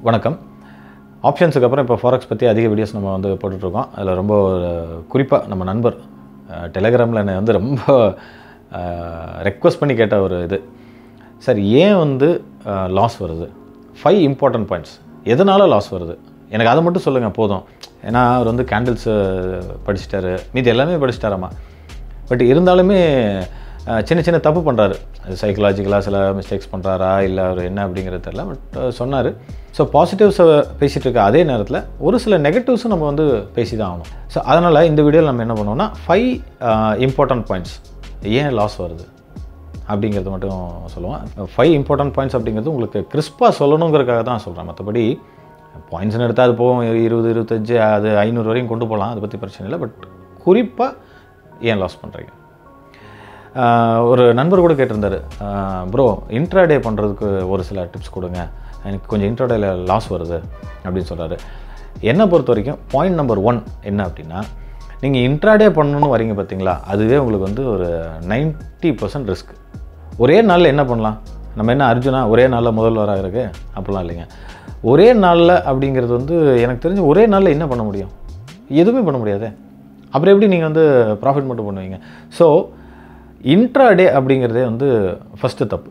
வணக்கம் ஆப்ஷன்ஸுக்கு அப்புறம் இப்போ ஃபாரெக்ஸ் பற்றி அதிக வீடியோஸ் நம்ம வந்து போட்டுட்ருக்கோம் அதில் ரொம்ப குறிப்பாக நம்ம நண்பர் டெலகிராமில் என்னை வந்து ரொம்ப ரெக்வஸ்ட் பண்ணி கேட்ட ஒரு இது சார் ஏன் வந்து லாஸ் வருது ஃபைவ் இம்பார்ட்டன்ட் பாயிண்ட்ஸ் எதனால் லாஸ் வருது எனக்கு அதை மட்டும் சொல்லுங்கள் போதும் ஏன்னா அவர் வந்து கேண்டில்ஸு படிச்சிட்டாரு மீதி எல்லாமே படிச்சிட்டாராமா பட் இருந்தாலுமே அஹ், சின்ன சின்ன தப்பு பண்ணுறாரு சைக்கலாஜிக்கலாக சில மிஸ்டேக்ஸ் பண்ணுறாரா இல்லை அவர் என்ன அப்படிங்கிறது தெரியல பட் சொன்னார் ஸோ பாசிட்டிவ்ஸை பேசிகிட்டு இருக்க அதே நேரத்தில் ஒரு சில நெகட்டிவ்ஸும் நம்ம வந்து பேசி தான் ஆகணும் ஸோ அதனால் இந்த வீடியோவில் நம்ம என்ன பண்ணுவோம்னா ஃபைவ் இம்பார்ட்டன்ட் பாயிண்ட்ஸ் ஏன் லாஸ் வருது அப்படிங்கிறது மட்டும் சொல்லுவேன் ஃபைவ் இம்பார்ட்டன்ட் பாயிண்ட்ஸ் அப்படிங்கிறது உங்களுக்கு கிறிஸ்பாக சொல்லணுங்கிறதுக்காக தான் சொல்கிறேன் மற்றபடி பாயிண்ட்ஸ்னு எடுத்தால் அது போகும் இருபது இருபத்தஞ்சு அது ஐநூறு வரையும் கொண்டு போகலாம் அதை பற்றி பிரச்சனை இல்லை பட் குறிப்பாக ஏன் லாஸ் பண்ணுறீங்க ஒரு நண்பர் கூட கேட்டிருந்தாரு ப்ரோ இன்ட்ராடே பண்ணுறதுக்கு ஒரு சில டிப்ஸ் கொடுங்க எனக்கு கொஞ்சம் இன்ட்ராடேல லாஸ் வருது அப்படின்னு சொல்கிறாரு என்னை பொறுத்த வரைக்கும் பாயிண்ட் நம்பர் ஒன் என்ன அப்படின்னா நீங்கள் இன்ட்ராடே பண்ணணும்னு வரீங்க பார்த்தீங்களா அதுவே உங்களுக்கு வந்து ஒரு 90% பர்சன்ட் ரிஸ்க் ஒரே நாளில் என்ன பண்ணலாம் நம்ம என்ன அர்ஜுனா ஒரே நாளில் முதல்வராக இருக்கு அப்படிலாம் இல்லைங்க ஒரே நாளில் அப்படிங்கிறது வந்து எனக்கு தெரிஞ்சு ஒரே நாளில் என்ன பண்ண முடியும் எதுவுமே பண்ண முடியாதே அப்புறம் எப்படி நீங்கள் வந்து ப்ராஃபிட் மட்டும் பண்ணுவீங்க ஸோ இன்ட்ராடே அப்படிங்கிறதே வந்து ஃபஸ்ட்டு தப்பு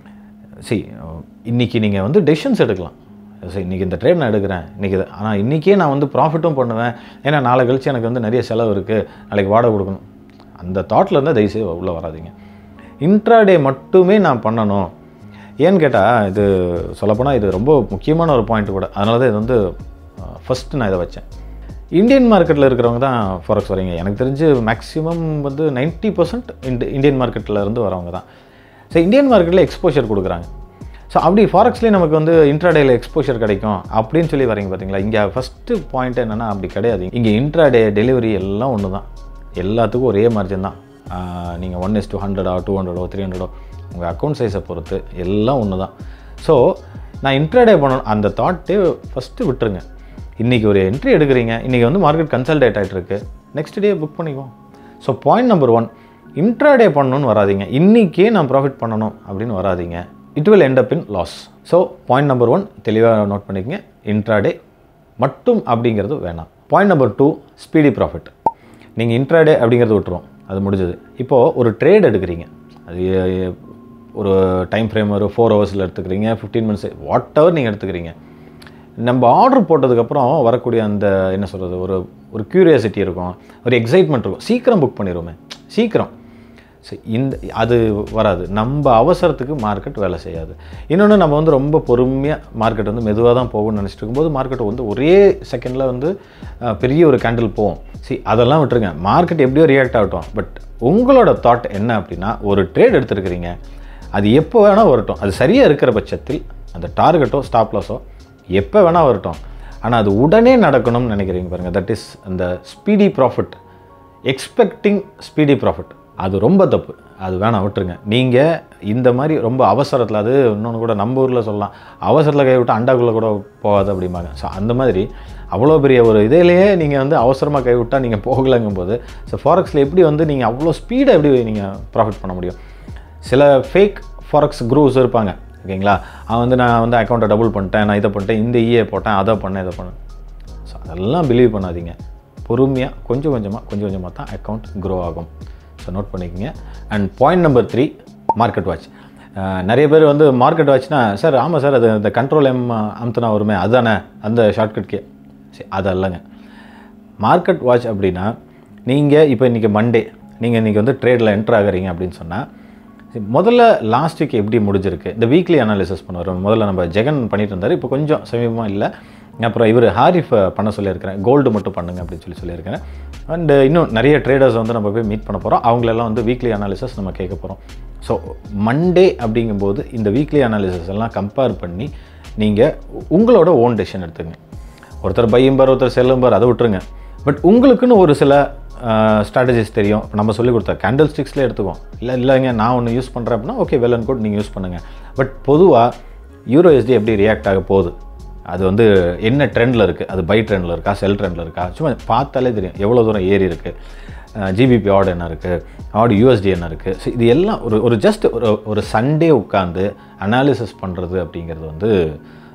சரி இன்றைக்கி நீங்கள் வந்து டெசிஷன்ஸ் எடுக்கலாம் சரி இன்றைக்கி இந்த ட்ரேட் நான் எடுக்கிறேன் இன்றைக்கி ஆனால் இன்றைக்கே நான் வந்து ப்ராஃபிட்டும் பண்ணுவேன் ஏன்னா நாளை கழிச்சு எனக்கு வந்து நிறைய செலவு இருக்குது நாளைக்கு வாடகை கொடுக்கணும் அந்த தாட்டில் இருந்தால் தயவுசெய்து உள்ளே வராதீங்க இன்ட்ராடே மட்டுமே நான் பண்ணணும் ஏன்னு கேட்டால் இது சொல்லப்போனால் இது ரொம்ப முக்கியமான ஒரு பாயிண்ட் கூட அதனால தான் இது வந்து ஃபஸ்ட்டு நான் இதை வச்சேன் இந்தியன் மார்க்கெட்டில் இருக்கிறவங்க தான் ஃபாரெக்ஸ் வரீங்க எனக்கு தெரிஞ்சு மேக்ஸிமம் வந்து 90% பர்சன்ட் இந்தியன் மார்க்கெட்டில் இருந்து வரவங்க தான் ஸோ இந்தியன் மார்க்கெட்டில் எக்ஸ்போஷர் கொடுக்குறாங்க ஸோ அப்படி ஃபாரெக்ஸ்லேயே நமக்கு வந்து இன்ட்ராடேயில் எக்ஸ்போஷர் கிடைக்கும் அப்படின்னு சொல்லி வரீங்க பார்த்தீங்களா இங்கே ஃபஸ்ட்டு பாயிண்ட் என்னென்னா அப்படி கிடையாது இங்கே இன்ட்ராடே டெலிவரி எல்லாம் ஒன்று தான் எல்லாத்துக்கும் ஒரே மார்ஜின் தான் நீங்கள் ஒன் இஸ் டூ ஹண்ட்ரடோ டூ ஹண்ட்ரடோ த்ரீ ஹண்ட்ரடோ உங்கள் அக்கௌண்ட் சைஸை பொறுத்து எல்லாம் ஒன்று தான் ஸோ நான் இன்ட்ராடே பண்ணணும் அந்த தாட்டே ஃபஸ்ட்டு விட்டுருங்க இன்றைக்கி ஒரு என்ட்ரி எடுக்கிறீங்க இன்றைக்கி வந்து மார்க்கெட் கன்சல்டேட் ஆகிட்டு இருக்கு நெக்ஸ்ட் டே புக் பண்ணிக்குவோம் so point number one intraday பண்ணணும்னு வராதீங்க இன்றைக்கே நான் ப்ராஃபிட் பண்ணணும் அப்படின்னு வராதீங்க it will end up in loss so point number one தெளிவாக நோட் பண்ணிக்கங்க இன்ட்ராடே மட்டும் அப்படிங்கிறது வேணாம் point number two speedy profit நீங்கள் இன்ட்ராடே அப்படிங்கிறது விட்டுரும் அது முடிஞ்சது இப்போது ஒரு ட்ரேட் எடுக்கிறீங்க அது எ- ஒரு டைம் ஃப்ரேம் ஒரு ஃபோர் ஹவர்ஸில் எடுத்துக்கிறீங்க ஃபிஃப்டீன் மினிட்ஸ் வாட் எவர் நீங்கள் எடுத்துக்கிறீங்க நம்ம ஆர்டர் போட்டதுக்கப்புறம் வரக்கூடிய அந்த என்ன சொல்கிறது ஒரு ஒரு க்யூரியாசிட்டி இருக்கும் ஒரு எக்ஸைட்மெண்ட் இருக்கும் சீக்கிரம் புக் பண்ணிடுவோமே சீக்கிரம் ஸோ இந்த அது வராது நம்ம அவசரத்துக்கு மார்க்கெட் வேலை செய்யாது இன்னொன்று நம்ம வந்து ரொம்ப பொறுமையாக மார்க்கெட் வந்து மெதுவாக தான் போகும்னு நினச்சிட்டு இருக்கும்போது மார்க்கெட் வந்து ஒரே செகண்டில் வந்து அஹ், பெரிய ஒரு கேண்டில் போகும் சி அதெல்லாம் விட்டுருங்க மார்க்கெட் எப்படியோ ரியாக்ட் ஆகட்டும் பட் உங்களோட தாட் என்ன அப்படின்னா ஒரு ட்ரேட் எடுத்துருக்கிறீங்க அது எப்போ வேணால் வரட்டும் அது சரியாக இருக்கிற பட்சத்தில் அந்த டார்கெட்டோ ஸ்டாப் லாஸோ எப்போ வேணால் வரட்டும் ஆனால் அது உடனே நடக்கணும்னு நினைக்கிறீங்க பாருங்கள் தட் இஸ் அந்த speedy profit expecting speedy profit அது ரொம்ப தப்பு அது வேணாம் விட்டுருங்க நீங்கள் இந்த மாதிரி ரொம்ப அவசரத்தில் அது இன்னொன்று கூட நம்ம ஊரில் சொல்லலாம் அவசரத்தில் கை விட்டு அண்டாக்குள்ளே கூட போகாது அப்படிம்பாங்க ஸோ அந்த மாதிரி அவ்வளோ பெரிய ஒரு இதிலேயே நீங்கள் வந்து அவசரமாக கை விட்டால் நீங்கள் போகலைங்கும் போது ஸோ ஃபாரெக்ஸில் எப்படி வந்து நீங்கள் அவ்வளோ ஸ்பீடாக எப்படி நீங்கள் ப்ராஃபிட் பண்ண முடியும் சில ஃபேக் ஃபாரெக்ஸ் குரூஸ் இருப்பாங்க ஓகேங்களா அவன் வந்து நான் வந்து அக்கௌண்ட்டை டபுள் பண்ணிட்டேன் நான் இதை பண்ணிட்டேன் இந்த இஏ போட்டேன் அதை பண்ணேன் இதை பண்ணேன் ஸோ அதெல்லாம் பிலீவ் பண்ணாதீங்க பொறுமையாக கொஞ்சம் கொஞ்சமாக கொஞ்சம் கொஞ்சமாக தான் அக்கௌண்ட் க்ரோ ஆகும் ஸோ நோட் பண்ணிக்கோங்க and point number three market watch நிறைய பேர் வந்து மார்க்கெட் வாட்ச்னா சார் ஆமாம் சார் அது இந்த கண்ட்ரோல் எம் அமுத்துனா வருமே அதுதானே அந்த ஷார்ட்கட்கே சரி அது அல்லங்க மார்க்கெட் வாட்ச் அப்படின்னா நீங்கள் இப்போ இன்றைக்கி மண்டே நீங்கள் இன்றைக்கி வந்து ட்ரேடில் என்ட்ரு ஆகுறீங்க அப்படின்னு சொன்னால் சரி, முதல்ல லாஸ்ட் வீக் எப்படி முடிஞ்சிருக்கு இந்த வீக்லி அனாலிசிஸ் பண்ணுவார் முதல்ல நம்ம ஜெகன் பண்ணிட்டு இருந்தார் இப்போ கொஞ்சம் சமீபமாக இல்லை அப்புறம் இவர் ஹாரிஃப் பண்ண சொல்லியிருக்கிறேன் கோல்டு மட்டும் பண்ணுங்க அப்படின்னு சொல்லி சொல்லியிருக்கிறேன் அண்டு இன்னும் நிறைய ட்ரேடர்ஸ் வந்து நம்ம போய் மீட் பண்ண போகிறோம் அவங்களெல்லாம் வந்து வீக்லி அனாலிசிஸ் நம்ம கேட்க போகிறோம் ஸோ மண்டே அப்படிங்கும்போது இந்த வீக்லி அனாலிசிஸ் எல்லாம் கம்பேர் பண்ணி நீங்கள் உங்களோட ஓன் டெசிஷன் எடுத்துங்க ஒருத்தர் பையம்பார் ஒருத்தர் செல்லும்பார் அதை விட்டுருங்க பட் உங்களுக்குன்னு ஒரு சில ஸ்ட்ராட்டஜிஸ் தெரியும் இப்போ நம்ம சொல்லி கொடுத்த கேண்டில் ஸ்டிக்ஸ்லேயே எடுத்துக்குவோம் இல்லை இல்லைங்க நான் ஒன்று யூஸ் பண்ணுறேன் அப்படின்னா ஓகே வெல் அண்ட் குட் நீங்கள் யூஸ் பண்ணுங்கள் பட் பொதுவாக யூரோ எஸ்டி எப்படி ரியாக்ட் ஆக போகுது அது வந்து என்ன ட்ரெண்டில் இருக்குது அது பை ட்ரெண்டில் இருக்கா செல் ட்ரெண்டில் இருக்கா சும்மா பார்த்தாலே தெரியும் எவ்வளோ தூரம் ஏறி இருக்குது ஜிபிபி ஆட் என்ன இருக்குது ஆட் யூஎஸ்டி என்ன இருக்குது ஸோ இது எல்லாம் ஒரு ஒரு ஜஸ்ட் ஒரு ஒரு சண்டே உட்காந்து அனாலிசிஸ் பண்ணுறது அப்படிங்கிறது வந்து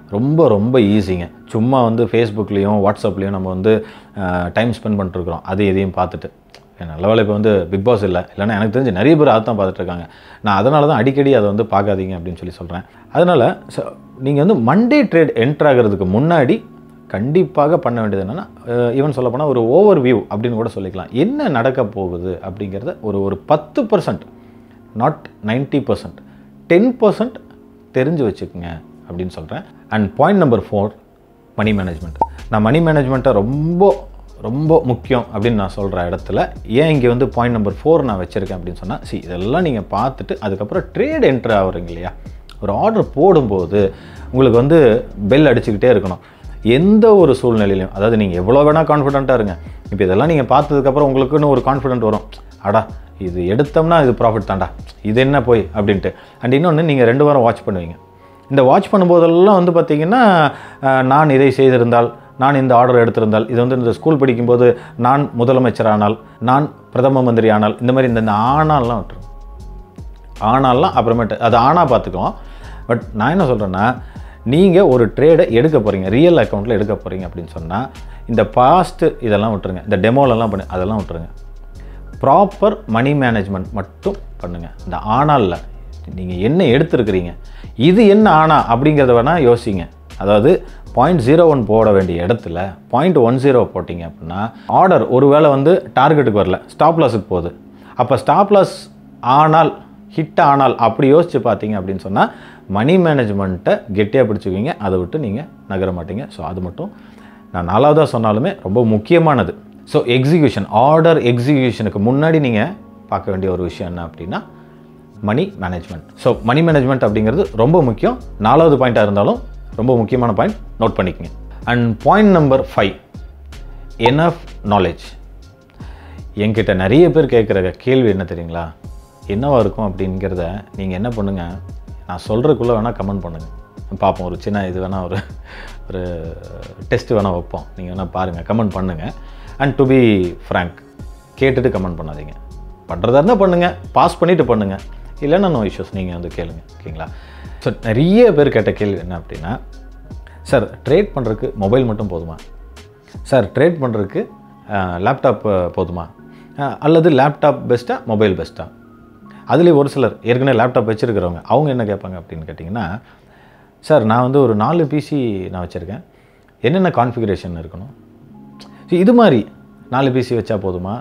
ரொம்ப ரொம்ப ஈஸிங்க சும்மா வந்து ஃபேஸ்புக்லேயும் வாட்ஸ்அப்லேயும் நம்ம வந்து டைம் ஸ்பெண்ட் பண்ணிட்டுருக்குறோம் அது எதையும் பார்த்துட்டு நல்ல வேலை இப்போ வந்து பிக் பாஸ் இல்லை இல்லைன்னா எனக்கு தெரிஞ்சு நிறைய பேர் அதை தான் பார்த்துட்டு இருக்காங்க நான் அதனால தான் அடிக்கடி அதை வந்து பார்க்காதீங்க அப்படின்னு சொல்லி சொல்கிறேன் அதனால் நீங்கள் வந்து மண்டே ட்ரேட் என்ட்ரு ஆகிறதுக்கு முன்னாடி கண்டிப்பாக பண்ண வேண்டியது என்னென்னா ஈவன் சொல்ல போனால் ஒரு ஓவர் வியூ அப்படின்னு கூட சொல்லிக்கலாம் என்ன நடக்க போகுது அப்படிங்கிறத ஒரு ஒரு பத்து percent not ninety percent ten percent தெரிஞ்சு வச்சுக்கோங்க அப்படின்னு சொல்கிறேன் and point number four money management நான் மணி மேனேஜ்மெண்ட்டை ரொம்ப ரொம்ப முக்கியம் அப்படின்னு நான் சொல்கிற இடத்துல ஏன் இங்கே வந்து பாயிண்ட் நம்பர் ஃபோர் நான் வச்சுருக்கேன் அப்படின்னு சொன்னால் சி இதெல்லாம் நீங்கள் பார்த்துட்டு அதுக்கப்புறம் ட்ரேட் என்ட்ரு ஆகுறீங்க இல்லையா ஒரு ஆர்டர் போடும்போது உங்களுக்கு வந்து பெல் அடிச்சுக்கிட்டே இருக்கணும் எந்த ஒரு சூழ்நிலையிலையும் அதாவது நீங்கள் எவ்வளோ வேணால் கான்ஃபிடென்ட்டாக இருங்க இப்போ இதெல்லாம் நீங்கள் பார்த்ததுக்கப்புறம் உங்களுக்குன்னு ஒரு கான்ஃபிடென்ட் வரும் அடா இது எடுத்தோம்னா இது ப்ராஃபிட் தான்டா இது என்ன போய் அப்படின்ட்டு அண்ட் இன்னொன்று நீங்கள் ரெண்டு வாரம் வாட்ச் பண்ணுவீங்க இந்த வாட்ச் பண்ணும்போதெல்லாம் வந்து பார்த்திங்கன்னா அஹ், நான் இதை செய்திருந்தால் நான் இந்த ஆர்டர் எடுத்திருந்தால் இது வந்து இந்த ஸ்கூல் படிக்கும்போது நான் முதலமைச்சர் ஆனால் நான் பிரதம மந்திரி ஆனால் இந்த மாதிரி இந்த இந்த ஆனால்லாம் விட்டுரும் ஆனாலாம் அப்புறமேட்டு அது ஆனா பார்த்துக்குவோம் பட் நான் என்ன சொல்கிறேன்னா நீங்கள் ஒரு ட்ரேடை எடுக்க போகிறீங்க ரியல் அக்கௌண்ட்டில் எடுக்க போகிறீங்க அப்படின்னு சொன்னால் இந்த பாஸ்ட்டு இதெல்லாம் விட்டுருங்க இந்த டெமோலெல்லாம் பண்ணி அதெல்லாம் விட்டுருங்க ப்ராப்பர் மணி மேனேஜ்மெண்ட் மட்டும் பண்ணுங்கள் இந்த ஆனாலில் நீங்கள் என்ன எடுத்திருக்கிறீங்க இது என்ன ஆனா அப்படிங்கிறத வேணால் யோசிங்க அதாவது பாயிண்ட் ஜீரோ ஒன் போட வேண்டிய இடத்துல பாயிண்ட் ஒன் ஜீரோ போட்டிங்க அப்படின்னா ஆர்டர் ஒருவேளை வந்து டார்கெட்டுக்கு வரல ஸ்டாப் லாஸுக்கு போகுது அப்போ ஸ்டாப் லாஸ் ஆனால் ஹிட் ஆனால் அப்படி யோசித்து பார்த்தீங்க அப்படின்னு சொன்னால் மணி மேனேஜ்மெண்ட்டை கெட்டியாக பிடிச்சிக்குவீங்க அதை விட்டு நீங்கள் நகர மாட்டீங்க ஸோ அது மட்டும் நான் நாலாவதாக சொன்னாலுமே ரொம்ப முக்கியமானது ஸோ எக்ஸிக்யூஷன் ஆர்டர் எக்ஸிக்யூஷனுக்கு முன்னாடி நீங்கள் பார்க்க வேண்டிய ஒரு விஷயம் என்ன அப்படின்னா money management so money management அப்படிங்கிறது ரொம்ப முக்கியம் நாலாவது பாயிண்ட்டாக இருந்தாலும் ரொம்ப முக்கியமான பாயிண்ட் நோட் பண்ணிக்கங்க and point number five enough knowledge என்கிட்ட நிறைய பேர் கேட்குற கேள்வி என்ன தெரியுங்களா என்னவா இருக்கும் அப்படிங்கிறத நீங்கள் என்ன பண்ணுங்கள் நான் சொல்கிறதுக்குள்ளே வேணால் கமெண்ட் பண்ணுங்கள் பார்ப்போம் ஒரு சின்ன இது வேணால் ஒரு ஒரு டெஸ்ட் வேணால் வைப்போம் நீங்கள் வேணால் பாருங்கள் கமெண்ட் பண்ணுங்கள் அண்ட் டு பி ஃப்ரேங்க் கேட்டுட்டு கமெண்ட் பண்ணாதீங்க பண்ணுறதா இருந்தால் பண்ணுங்கள் பாஸ் பண்ணிவிட்டு பண்ணுங்கள் இல்லைன்னா நோ இஷ்யூஸ் நீங்கள் வந்து கேளுங்க ஓகேங்களா ஸோ நிறைய பேர் கேட்ட கேள்வி என்ன அப்படின்னா சார் ட்ரேட் பண்ணுறதுக்கு மொபைல் மட்டும் போதுமா சார் ட்ரேட் பண்ணுறதுக்கு லேப்டாப் போதுமா அஹ், அல்லது லேப்டாப் பெஸ்ட்டா மொபைல் பெஸ்ட்டா அதுலேயும் ஒரு சிலர் ஏற்கனவே லேப்டாப் வச்சுருக்கிறவங்க அவங்க என்ன கேட்பாங்க அப்படின்னு கேட்டிங்கன்னா சார் நான் வந்து ஒரு நாலு பிசி நான் வச்சுருக்கேன் என்னென்ன கான்ஃபிகரேஷன் இருக்கணும் ஸோ இது மாதிரி நாலு பிசி வச்சா போதுமா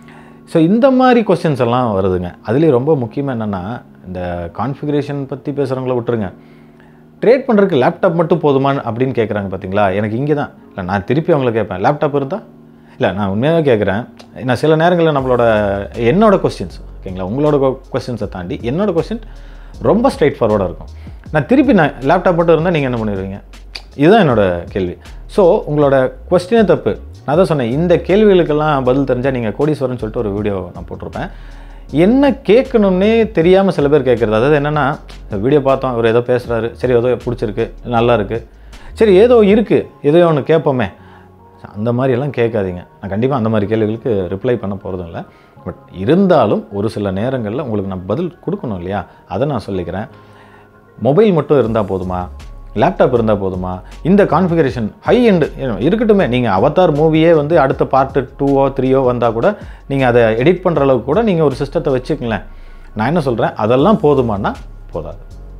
ஸோ இந்த மாதிரி கொஸ்டின்ஸ் எல்லாம் வருதுங்க அதுலேயும் ரொம்ப முக்கியமாக என்னென்னா இந்த கான்ஃபிகரேஷன் பற்றி பேசுகிறவங்கள விட்டுருங்க ட்ரேட் பண்ணுறதுக்கு லேப்டாப் மட்டும் போதுமான்னு அப்படின்னு கேட்குறாங்க பார்த்தீங்களா எனக்கு இங்கே தான் இல்லை நான் திருப்பி அவங்கள கேட்பேன் லேப்டாப் இருந்தால் இல்லை நான் உண்மையாகவே கேட்குறேன் நான் சில நேரங்களில் நம்மளோட என்னோட கொஸ்டின்ஸ் ஓகேங்களா உங்களோட கொஸ்டின்ஸை தாண்டி என்னோட கொஸ்டின் ரொம்ப ஸ்ட்ரைட் ஃபார்வர்டாக இருக்கும் நான் திருப்பி நான் லேப்டாப் மட்டும் இருந்தால் நீங்கள் என்ன பண்ணிடுவீங்க இதுதான் என்னோட கேள்வி ஸோ உங்களோட கொஸ்டினே தப்பு நான் தான் சொன்னேன் இந்த கேள்விகளுக்கெல்லாம் பதில் தெரிஞ்சால் நீங்கள் கோடீஸ்வரன் சொல்லிட்டு ஒரு வீடியோ நான் போட்டிருப்பேன் என்ன கேட்கணும்னே தெரியாமல் சில பேர் கேட்குறது அதாவது என்னென்னா வீடியோ பார்த்தோம் அவர் ஏதோ பேசுகிறாரு சரி ஏதோ பிடிச்சிருக்கு நல்லா இருக்குது சரி ஏதோ இருக்குது ஏதோ ஒன்று கேட்போமே அந்த மாதிரியெல்லாம் கேட்காதீங்க நான் கண்டிப்பாக அந்த மாதிரி கேள்விகளுக்கு ரிப்ளை பண்ண போகிறதும் இல்லை பட் இருந்தாலும் ஒரு சில நேரங்களில் உங்களுக்கு நான் பதில் கொடுக்கணும் இல்லையா அதை நான் சொல்லிக்கிறேன் மொபைல் மட்டும் இருந்தால் போதுமா லேப்டாப் இருந்தால் போதுமா இந்த கான்ஃபிகரேஷன் ஹை எண்டு இருக்கட்டுமே நீங்கள் அவதார் மூவியே வந்து அடுத்த பார்ட்டு டூவோ த்ரீயோ வந்தால் கூட நீங்கள் அதை எடிட் பண்ணுற அளவுக்கு கூட நீங்கள் ஒரு சிஸ்டத்தை வச்சுக்கங்களேன் நான் என்ன சொல்கிறேன் அதெல்லாம் போதுமானா போதாது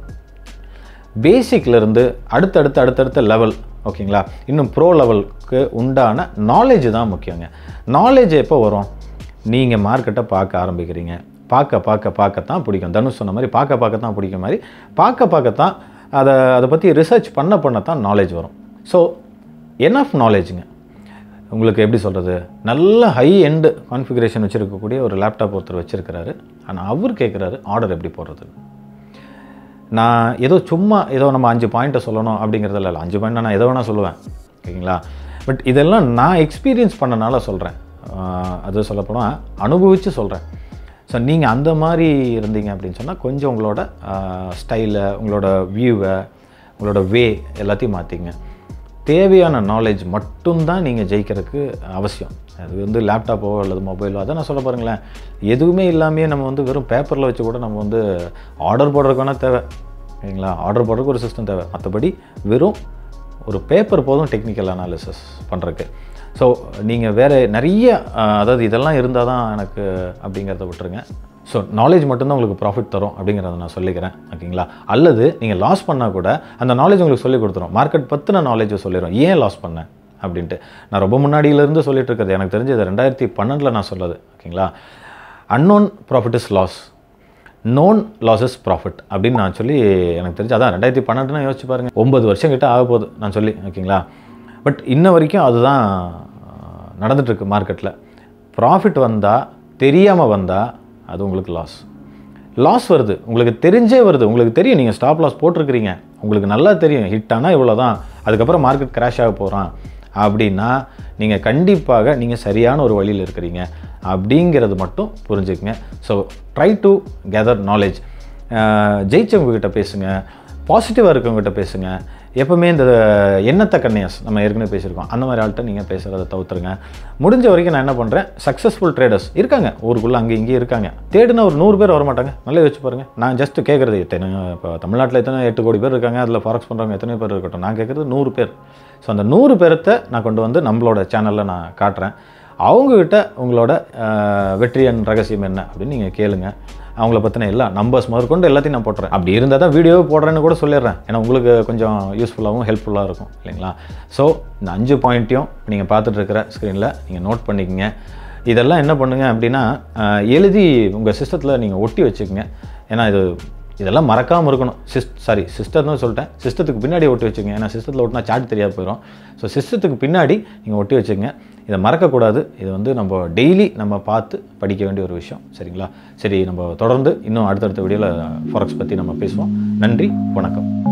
பேசிக்லேருந்து அடுத்தடுத்த அடுத்தடுத்த லெவல் ஓகேங்களா இன்னும் ப்ரோ லெவலுக்கு உண்டான நாலேஜ் தான் முக்கியங்க நாலேஜ் எப்போ வரும் நீங்கள் மார்க்கெட்டை பார்க்க ஆரம்பிக்கிறீங்க பார்க்க பார்க்க பார்க்கத்தான் பிடிக்கும் தனுஷ் சொன்ன மாதிரி பார்க்க பார்க்கத்தான் பிடிக்கும் மாதிரி பார்க்க பார்க்கத்தான் அதை அதை பற்றி ரிசர்ச் பண்ண பண்ணத்தான் நாலேஜ் வரும் ஸோ எனஃப் நாலேஜுங்க உங்களுக்கு எப்படி சொல்கிறது நல்ல ஹை எண்டு கான்ஃபிகரேஷன் வச்சுருக்கக்கூடிய ஒரு லேப்டாப் ஒருத்தர் வச்சுருக்கிறாரு ஆனால் அவர் கேட்குறாரு ஆர்டர் எப்படி போடுறது நான் ஏதோ சும்மா ஏதோ நம்ம அஞ்சு பாயிண்ட்டை சொல்லணும் அப்படிங்கிறதுல இல்லை அஞ்சு பாயிண்ட் நான் எதை வேணால் சொல்லுவேன் ஓகேங்களா பட் இதெல்லாம் நான் எக்ஸ்பீரியன்ஸ் பண்ணனால சொல்கிறேன் அது சொல்லப்போனால் அனுபவித்து சொல்கிறேன் ஸோ நீங்கள் அந்த மாதிரி இருந்தீங்க அப்படின்னு சொன்னால் கொஞ்சம் உங்களோட ஸ்டைலை உங்களோட வியூவை உங்களோட வே எல்லாத்தையும் மாற்றிங்க தேவையான நாலேஜ் மட்டும்தான் நீங்கள் ஜெயிக்கிறதுக்கு அவசியம் அது வந்து லேப்டாப்போ அல்லது மொபைலோ அதை நான் சொல்ல பாருங்களேன் எதுவுமே இல்லாமையே நம்ம வந்து வெறும் பேப்பரில் வச்சு கூட நம்ம வந்து ஆர்டர் போடுறதுக்கான தேவை சரிங்களா ஆர்டர் போடுறதுக்கு ஒரு சிஸ்டம் தேவை மற்றபடி வெறும் ஒரு பேப்பர் போதும் டெக்னிக்கல் அனாலிசிஸ் பண்ணுறதுக்கு ஸோ நீங்கள் வேறு நிறைய அஹ், அதாவது இதெல்லாம் இருந்தால் தான் எனக்கு அப்படிங்கிறத விட்டுருங்க ஸோ நாலேஜ் மட்டும்தான் உங்களுக்கு ப்ராஃபிட் தரும் அப்படிங்கிறத நான் சொல்லிக்கிறேன் ஓகேங்களா அல்லது நீங்கள் லாஸ் பண்ணால் கூட அந்த நாலேஜ் உங்களுக்கு சொல்லி கொடுத்துரும் மார்க்கெட் பற்றின நாலேஜை சொல்லிடும் ஏன் லாஸ் பண்ணேன் அப்படின்ட்டு நான் ரொம்ப முன்னாடியிலேருந்து சொல்லிட்டு இருக்கிறது எனக்கு தெரிஞ்சது ரெண்டாயிரத்தி பன்னெண்டில் நான் சொல்லது ஓகேங்களா unknown profit is loss known losses profit அப்படின்னு நான் சொல்லி எனக்கு தெரிஞ்சு அதான் ரெண்டாயிரத்தி பன்னெண்டுன்னு யோசிச்சு பாருங்கள் ஒன்பது வருஷம் கிட்ட ஆக போகுது நான் சொல்லி ஓகேங்களா பட் இன்ன வரைக்கும் அதுதான் அஹ், நடந்துட்டுருக்கு மார்க்கெட்டில் ப்ராஃபிட் வந்தால் தெரியாமல் வந்தால் அது உங்களுக்கு லாஸ் லாஸ் வருது உங்களுக்கு தெரிஞ்சே வருது உங்களுக்கு தெரியும் நீங்கள் ஸ்டாப் லாஸ் போட்டிருக்கிறீங்க உங்களுக்கு நல்லா தெரியும் ஹிட் ஆனால் இவ்வளோ தான் அதுக்கப்புறம் மார்க்கெட் கிராஷ் ஆக போகிறான் அப்படின்னா நீங்கள் கண்டிப்பாக நீங்கள் சரியான ஒரு வழியில் இருக்கிறீங்க அப்படிங்கிறது மட்டும் புரிஞ்சுக்குங்க so try to gather knowledge ஜெயிச்சவங்ககிட்ட பேசுங்க பாசிட்டிவாக இருக்கவங்ககிட்ட பேசுங்க எப்பவுமே இந்த எண்ணத்த கன்னியாஸ் நம்ம ஏற்கனவே பேசியிருக்கோம் அந்த மாதிரி ஆள்கிட்ட நீங்கள் பேசுகிறத தவிர்த்துருங்க முடிஞ்ச வரைக்கும் நான் என்ன பண்ணுறேன் சக்ஸஸ்ஃபுல் ட்ரேடர்ஸ் இருக்காங்க ஊருக்குள்ளே அங்கே இங்கேயும் இருக்காங்க தேடுனா ஒரு நூறு பேர் வர மாட்டாங்க நல்லா வச்சு பாருங்கள் நான் ஜஸ்ட் கேட்குறது எத்தனை இப்போ தமிழ்நாட்டில் எத்தனை எட்டு கோடி பேர் இருக்காங்க அதில் ஃபாரக்ஸ் பண்ணுறவங்க எத்தனை பேர் இருக்கட்டும் நான் கேட்குறது நூறு பேர் ஸோ அந்த நூறு பேரத்தை நான் கொண்டு வந்து நம்மளோட சேனலில் நான் காட்டுறேன் அவங்கக்கிட்ட உங்களோட அஹ், வெற்றியின் ரகசியம் என்ன அப்படின்னு நீங்கள் கேளுங்க அவங்கள பற்றின எல்லா நம்பர்ஸ் முதற்கொண்டு எல்லாத்தையும் நான் போட்டுறேன் அப்படி இருந்தால் தான் வீடியோ போடுறேன்னு கூட சொல்லிடுறேன் ஏன்னா உங்களுக்கு கொஞ்சம் யூஸ்ஃபுல்லாகவும் ஹெல்ப்ஃபுல்லாக இருக்கும் இல்லைங்களா ஸோ இந்த அஞ்சு பாயிண்ட்டையும் நீங்கள் பார்த்துட்டு இருக்கிற ஸ்க்ரீனில் நீங்கள் நோட் பண்ணிக்கங்க இதெல்லாம் என்ன பண்ணுங்க அப்படின்னா அஹ், எழுதி உங்கள் சிஸ்டத்தில் நீங்கள் ஒட்டி வச்சுக்கோங்க ஏன்னா இது இதெல்லாம் மறக்காமல் இருக்கணும் சிஸ் சாரி சிஸ்டர்னு சொல்லிட்டேன் சிஸ்டத்துக்கு பின்னாடி ஒட்டி வச்சுக்கோங்க ஏன்னா சிஸ்டத்தில் ஒட்டினா சார்ட் தெரியாது போயிடும் ஸோ சிஸ்டத்துக்கு பின்னாடி நீங்கள் ஒட்டி வச்சுக்கோங்க இதை மறக்கக்கூடாது இது வந்து நம்ம டெய்லி நம்ம பார்த்து படிக்க வேண்டிய ஒரு விஷயம் சரிங்களா சரி நம்ம தொடர்ந்து இன்னும் அடுத்தடுத்த வீடியோவில் ஃபாரக்ஸ் பற்றி நம்ம பேசுவோம் நன்றி வணக்கம்